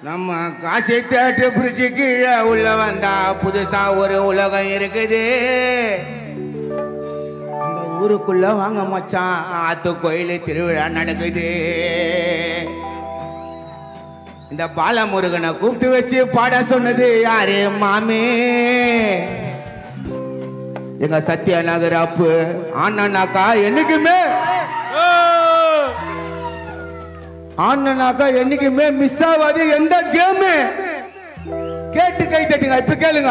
நம்ம காசி தேட்டு பிரிச்சு கீழே உள்ள வந்தா புதுசா ஒரு உலகம் இருக்குது இந்த ஊருக்குள்ள வாங்க மச்சான் ஆத்து கோயில் திருவிழா நடக்குது இந்த பாலமுருகனை கூப்பிட்டு வச்சு பாட சொன்னது யாரு மாமே எங்க சத்யா நகர் அப்பு ஆனாக்கா என்னைக்குமே ஆனாக்கா என்னைக்குமே மிஸ் ஆகாது எந்த கேமு கேட்டு கை தட்டுங்க இப்ப கேளுங்க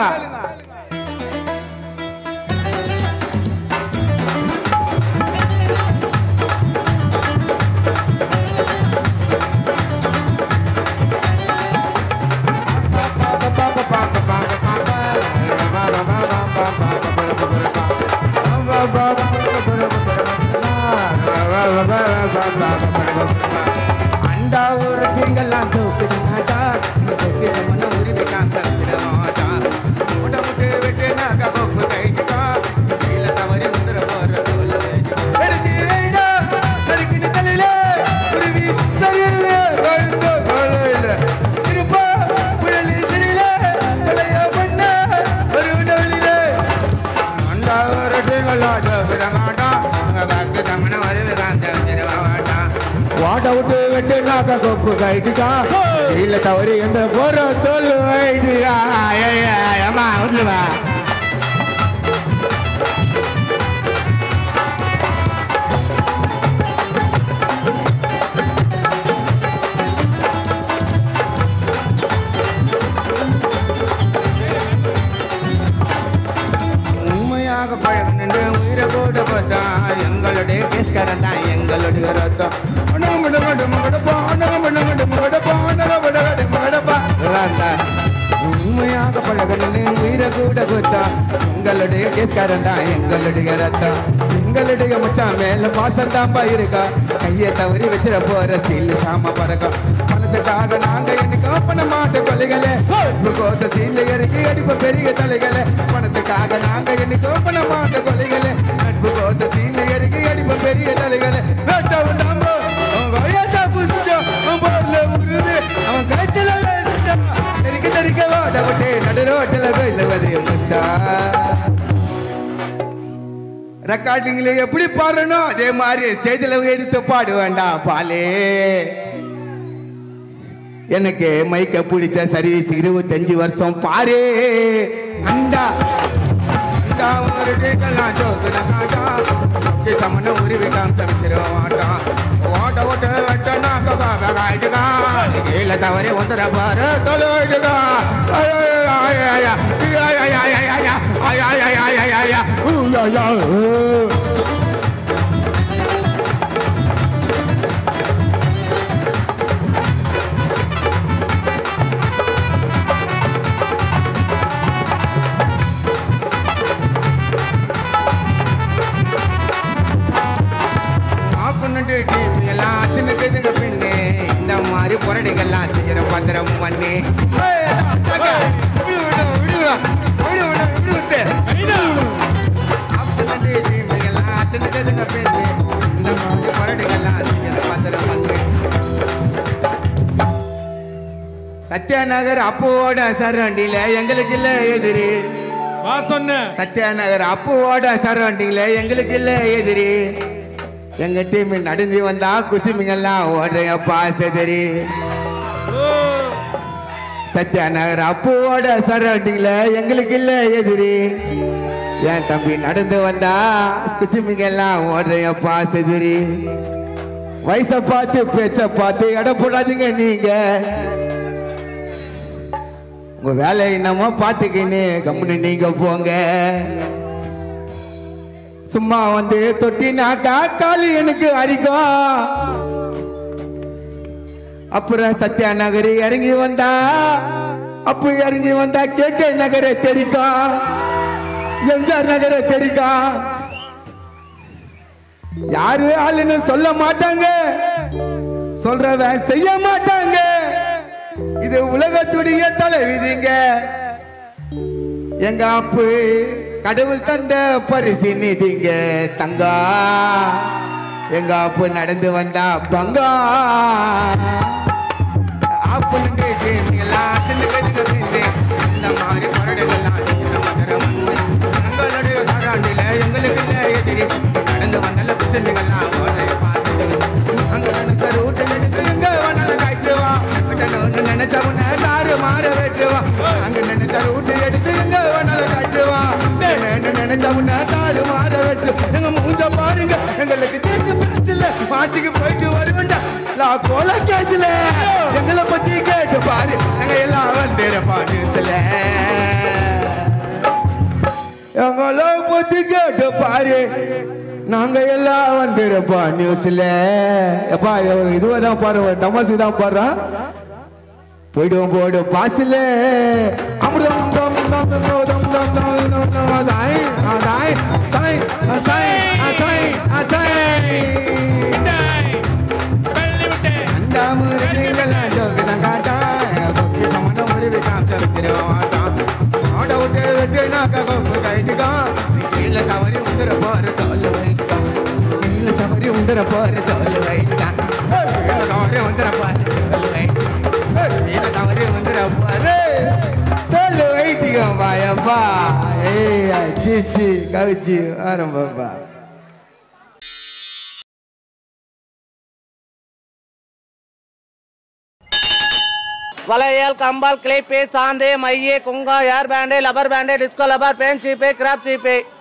அண்டா ஒரு திங்கெல்லாம் தூக்குது நாட்டா தொட்டி சமன உரிமை காமிச்சிட மாட்டா முட்டை முட்டு விட்டு நாக்க கொப்பு கைட்டுக்கா கீழே தவறி உத்தர போற தோல் எடுத்து வைடா நறுக்கிட்டு தலையில உருவி சரியில்ல வாழ்ந்த வாழையில இருப்பா புயலி சரியில்ல தலைய பண்ண ஒரு விடவில்லை அண்டா ஒரு திங்கெல்லாம் தூக்குது மாட்டா காக்கு சமன உரிமை காமிச்சிட மாட்டா வாட விட்டு வெட்டு நாக்க கொப்பு கைட்டுக்கா இல்ல தவறி எந்த போற தோல் வைடுயா அம்மா விட்டுவா உண்மையாக பழகிட்டு உயிரை கூட பார்த்தா எங்களுடைய கேஸ்காரன் தான் எங்களுடைய ரத்தம் உணவு முட முட முகடப்பா உணவு முட முட முகடப்பா உணவு முட முட முகடப்பா உண்மையாக பழகிட்டு உயிரை கூட கொடுத்தா எங்களுடைய கேஸ்காரன் தான் எங்களுடைய ரத்தம் எங்களுடைய மச்சான் மேல பாசம் தான்பா இருக்கா கையை தவறி வச்சிட போற ஸ்டீல் சாம பறக்கும் பணத்துக்காக நாங்க இன்னைக்கு பண்ண மாட்ட கொலைகளே கோச சீல இறக்கி அடிப்ப பெரிய தலைகளே பணத்துக்காக நாங்க இன்னைக்கு பண்ண மாட்ட கொலைகளே நட்பு கோச சீல இறக்கி அடிப்ப பெரிய தலைகளே வெட்ட விடாம அவன் வயசா புஷ்டம் அவன் போர்ல உருது அவன் கழுத்துல வச்சுட்டான். தெறிக்க தெறிக்க வாட விட்டு நடுரோட்டில் போய் முஸ்டா ரெக்கார்டிங்ல எப்படி பாடுறனோ அதே மாதிரி ஸ்டேஜில் எடுத்து பாட வேண்டாம் பாலே எனக்கு மைக்க பிடிச்ச சர்வீஸ் இருபத்தஞ்சு வருஷம் பாரு அண்டா அண்டா ஒரு டேக்கெல்லாம் ஜோக்குன காட்டா அப்படி சமன உருவி காமிச்சிருவ மாட்டான் ஓட்ட ஓட்ட வெட்டனா கபாக காய்ட்டுக்கா கீழே தவறி வந்துட பாரு தொலைட்டுக்கா சாப்பிட்டு டிவி எல்லாம் சின்னதுங்க பின்னே இந்த மாதிரி புரடிகள்லாம் செய்யற பத்திரம் பண்ணி ஏய், அத்தாக்கா, விடு, விடு, விடு, விடு, விடு, விடு, விடு. சாப்பிட்டு டிவி எல்லாம் சின்னதுங்க பின்னே இந்த மாதிரி புரடிகள்லாம் செய்யற பத்திரம் பண்ணி சத்யா நகர் அப்போட சரண்டில எங்களுக்கு இல்ல எதிரி வா சொன்ன சத்யா நகர் அப்போட சரண்டில எங்களுக்கு இல்ல எதிரி எங்க டீம் நடந்து வந்தா குசுமிங்கெல்லாம் ஓடுறப்பா செதறி சத்யா நகர் அப்போட சரண்டிங்ல எங்களுக்கு இல்ல எதிரி என் தம்பி நடந்து வந்தா குசுமிங்கெல்லாம் ஓடுறப்பா செதறி வயச பார்த்து பேச்ச பார்த்து எடை போடாதீங்க நீங்க உங்க வேலை என்னமோ பார்த்துக்கின்னு கம்முன்னு நீங்க போங்க சும்மா வந்து தொட்டினாக்கா காலி எனக்கு அரிக்கும் அப்புறம் சத்யா நகரி இறங்கி வந்தா அப்ப இறங்கி வந்தா கே கே நகரை தெரிக்கும் எம்ஜிஆர் நகரை தெரிக்கும் யாரு ஆளுன்னு சொல்ல மாட்டாங்க சொல்றவன் செய்ய மாட்டாங்க இது உலகத்துடைய தலைவிதிங்க எங்க அப்பு கடவுள் தந்த பரிசு நிதிங்க தங்கா எங்க அப்பு நடந்து வந்தா பங்கா ஆப்புன்னு எல்லாம் சின்ன கதுக்கு பின்னே இந்த மாதிரி முரடுகள்லாம் அடிக்கிற மதுரை மண்ணு எங்களுடைய சாராண்டில எங்களுக்கு இல்லை எதிரி நடந்து வந்தால பிசண்டுகள்லாம் ஓடைய பார்த்துட்டு அங்க நினைச்ச ரூட்டு எடுத்து எங்க வேணாலும் காய்ச்சுவா ஒன்று நினைச்ச உன்னை தாறு மாற வெட்டுவா அங்க நினைச்ச ரூட்டு எடுத்து எங்க வேணாலும் காய்ச்சுவா நினைச்ச உன்னை தாறு மாற வெட்டு எங்க மூஞ்ச பாருங்க எங்களுக்கு தெரிஞ்ச பேசல மாசிக்கு போயிட்டு வருவேண்டா லா கோல கேஸ்ல எங்களை பத்தி கேட்டு பாரு நாங்க எல்லாம் வந்துருப்பா நியூஸ்ல எங்களை பத்தி கேட்டு பாரு நாங்க எல்லாம் வந்துருப்போம் நியூஸ்ல எப்பா இதுவே தான் பாரு டமசி தான் பாரு போயிடுவோம் போடு பாசில அமிர்தம் தம் தம் தம் தம் தம் தம் தம் தம் அதாய் அதாய் சாய் அசாய் அசாய் அசாய் அந்த முருகெல்லாம் ஜோகிதான் காட்டா கொக்கி சமண முருவி காமிச்சிருக்கிறோம் ஆட விட்டு வெட்டு நாக்க கொம்பு கைட்டுக்கா கீழே தவறி உந்துர போற தோல் வைட்டா கீழே தவறி உந்துர போற தோல் வைட்டா கீழே தவறி உந்துர போற தோல் வைட்டா கீழே தவறி உந்துர போற தோல் வைட்டிக்கோ பாயப்பா ஏய் சீச்சி கவிச்சி ஆரம்பப்பா வளையல் கம்பால் கிளிப்பு சாந்து மைய குங்கா hair band rubber band disco rubber band சீப்பு கிராப் சீப்பு